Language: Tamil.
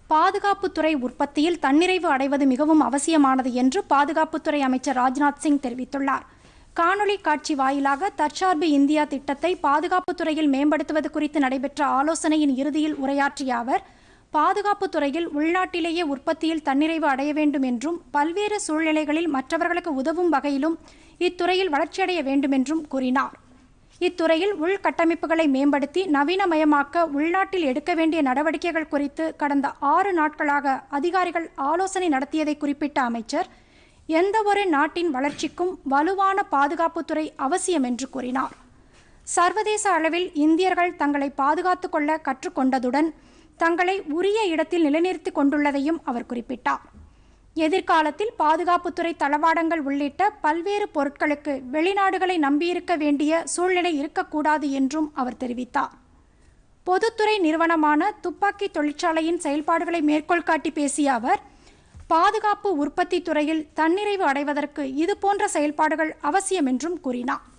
பாதுகாப்புத்துறை உற்பத்தியில் தன்னிறைவு அடைவது மிகவும் அவசியமானது என்று பாதுகாப்புத்துறை அமைச்சர் ராஜ்நாத் சிங் தெரிவித்துள்ளார் காணொளி காட்சி வாயிலாக தற்சார்பு இந்தியா திட்டத்தை பாதுகாப்புத் துறையில் மேம்படுத்துவது குறித்து நடைபெற்ற ஆலோசனையின் இறுதியில் உரையாற்றிய அவர் பாதுகாப்புத் துறையில் உள்நாட்டிலேயே உற்பத்தியில் தன்னிறைவு அடைய வேண்டும் என்றும் பல்வேறு சூழ்நிலைகளில் மற்றவர்களுக்கு உதவும் வகையிலும் இத்துறையில் வளர்ச்சியடைய வேண்டும் என்றும் கூறினார் இத்துறையில் உள்கட்டமைப்புகளை மேம்படுத்தி நவீனமயமாக்க உள்நாட்டில் எடுக்க வேண்டிய நடவடிக்கைகள் குறித்து கடந்த ஆறு நாட்களாக அதிகாரிகள் ஆலோசனை நடத்தியதை குறிப்பிட்ட அமைச்சர் எந்தவொரு நாட்டின் வளர்ச்சிக்கும் வலுவான பாதுகாப்புத்துறை அவசியம் என்று கூறினார் சர்வதேச அளவில் இந்தியர்கள் தங்களை பாதுகாத்துக் கொள்ள கற்றுக்கொண்டதுடன் தங்களை உரிய இடத்தில் நிலைநிறுத்திக் கொண்டுள்ளதையும் அவர் குறிப்பிட்டார் எதிர்காலத்தில் பாதுகாப்புத்துறை தளவாடங்கள் உள்ளிட்ட பல்வேறு பொருட்களுக்கு வெளிநாடுகளை நம்பியிருக்க வேண்டிய சூழ்நிலை இருக்கக்கூடாது என்றும் அவர் தெரிவித்தார் பொதுத்துறை நிறுவனமான துப்பாக்கி தொழிற்சாலையின் செயல்பாடுகளை மேற்கோள் காட்டி பேசிய அவர் பாதுகாப்பு உற்பத்தி துறையில் தன்னிறைவு அடைவதற்கு இதுபோன்ற செயல்பாடுகள் அவசியம் என்றும் கூறினார்